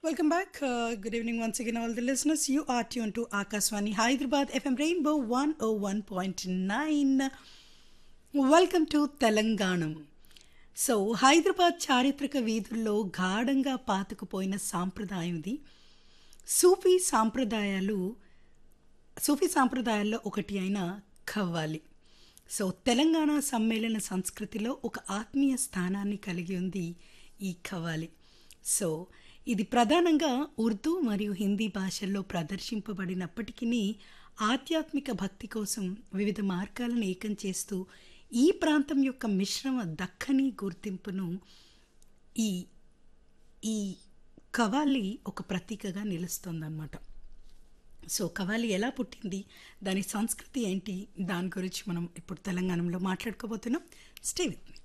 Welcome back. Uh, good evening once again, all the listeners. You are tuned to Akaswani Hyderabad FM Rainbow 101.9. Welcome to తెలంగాణం so Hyderabad చారిత్రక వీధుల్లో గాఢంగా పాతుకుపోయిన సాంప్రదాయం ఇది సూఫీ సాంప్రదాయాలు సూఫీ సాంప్రదాయాల్లో ఒకటి అయిన ఖవ్వాలి సో తెలంగాణ సమ్మేళన సంస్కృతిలో ఒక ఆత్మీయ స్థానాన్ని కలిగి ఉంది ఈ ఖవ్వాలి సో ఇది ప్రధానంగా ఉర్దూ మరియు హిందీ భాషల్లో ప్రదర్శింపబడినప్పటికీ ఆధ్యాత్మిక భక్తి కోసం వివిధ మార్గాలను ఏకం చేస్తూ ఈ ప్రాంతం యొక్క మిశ్రమ దక్కని గుర్తింపును ఈ ఈ కవాలి ఒక ప్రతీకగా నిలుస్తుందన్నమాట సో కవాలి ఎలా పుట్టింది దాని సంస్కృతి ఏంటి దాని గురించి మనం ఇప్పుడు తెలంగాణలో మాట్లాడుకోబోతున్నాం స్టే విత్ మీ